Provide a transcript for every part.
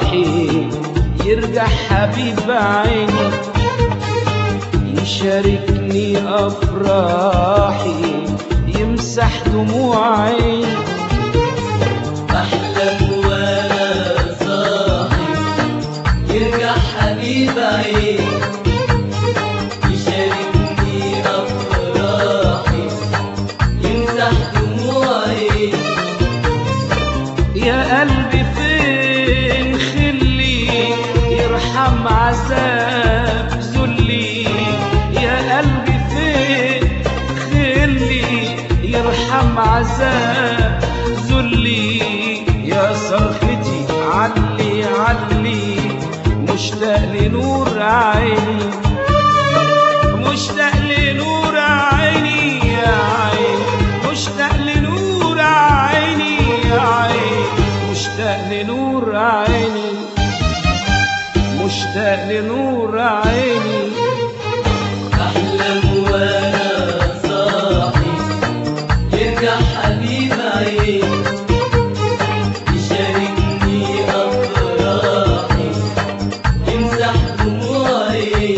افراحي يرجع حبيب عيني يشاركني افراحي يمسح دموع عيني أحلم وأنا صاحي يرجع حبيب عيني يشاركني أفراحي يمسح دموعي يا قلبي فين خلي يرحم عذاب ذلي يا قلبي فين خلي يرحم عذاب ذلي يا صرختي علي علي مشتاق لنور عيني مشتاق لنور عيني يا عيني مشتاق لنور عيني يا عيني مشتاق لنور عيني مشتاق لنور عيني أحلم وأنا صاحي يرجع حبيب عيني يشاركني أفراحي يمسح دموعي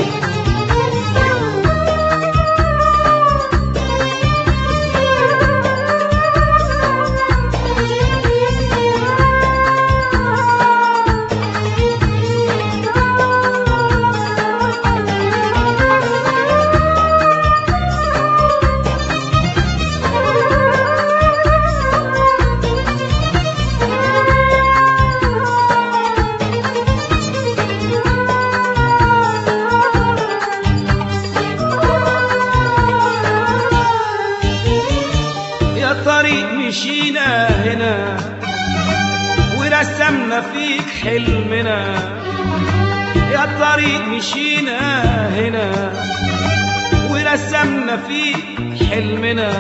يا طريق مشينا هنا ورسمنا فيك حلمنا يا طريق مشينا هنا ورسمنا فيك حلمنا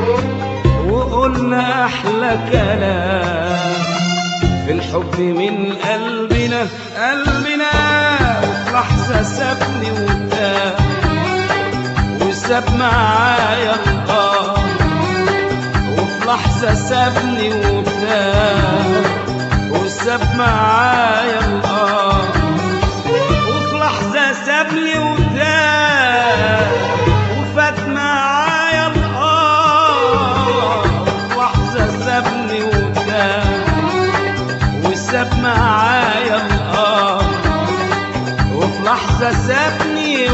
وقلنا أحلى كلام في الحب من قلبنا قلبنا وفي لحظة سابني وتاه وساب معايا القمر وفي لحظة سابني وتاه وساب معايا القمر وفي لحظة سابني وتاه وفات معايا القمر وفي لحظة سابني وتاه وساب معايا القمر وفي لحظة سابني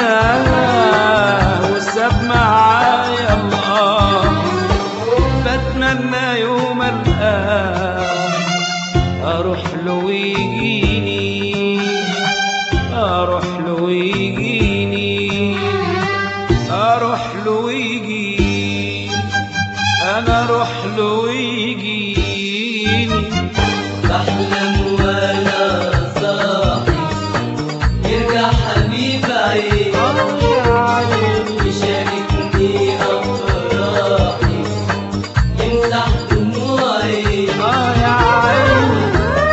وتاه وساب معايا القمر بتمنى يوم القاه اروح له ويجيني اروح له ويجيني اروح له ويجيني انا اروح له ويجيني أحلم وأنا صاحي يرجع حبيب عيني يشاركني أفراحي يمسح دموعي آه يا عيني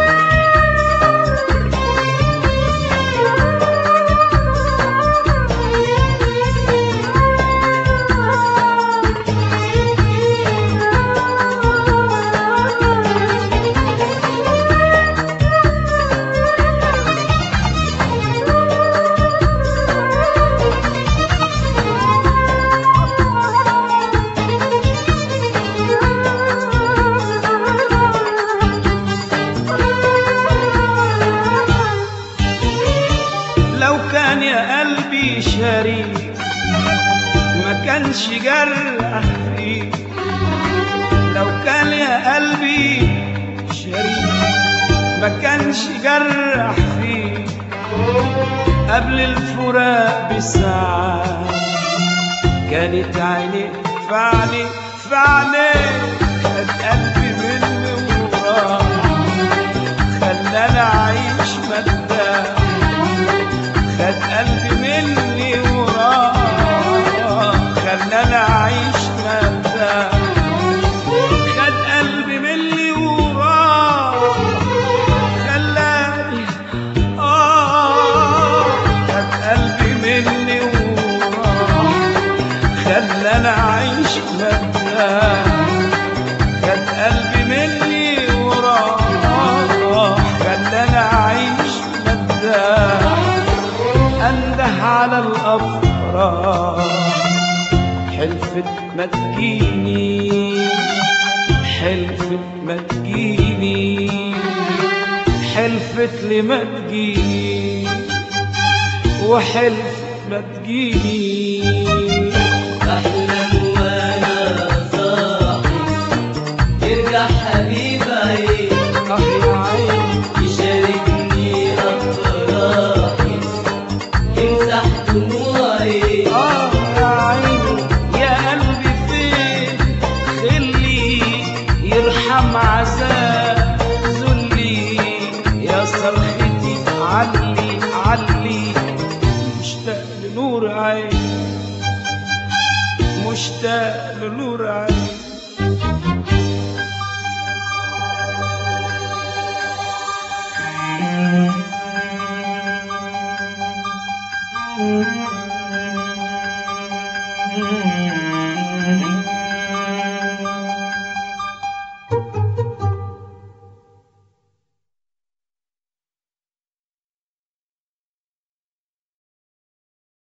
لو كان يا قلبي شريك ما كانش جرح فيك لو كان يا قلبي شريك ما كانش جرح فيك قبل الفراق بساعة كانت عيني في عيني في عيني خد قلبي مني وراح خلاني أعيش مدام خد قلبي مني وراه خلاني اعيش مدام خد قلبي مني وراه خلاني اه خد قلبي مني وراه خلاني اعيش مدام على الأفراح حلفت ما تجيني حلفت ما تجيني حلفت لي ما تجيني وحلفت ما تجيني بحلم وانا صاحي يرجع حبيبي اه يا عيني يشاركني افراحي يمسح دموعي آه يا عيني يا قلبي فين خلي يرحم عذاب ذلي يا صرختي علي علي مشتاق لنور عيني مشتاق لنور عيني Thank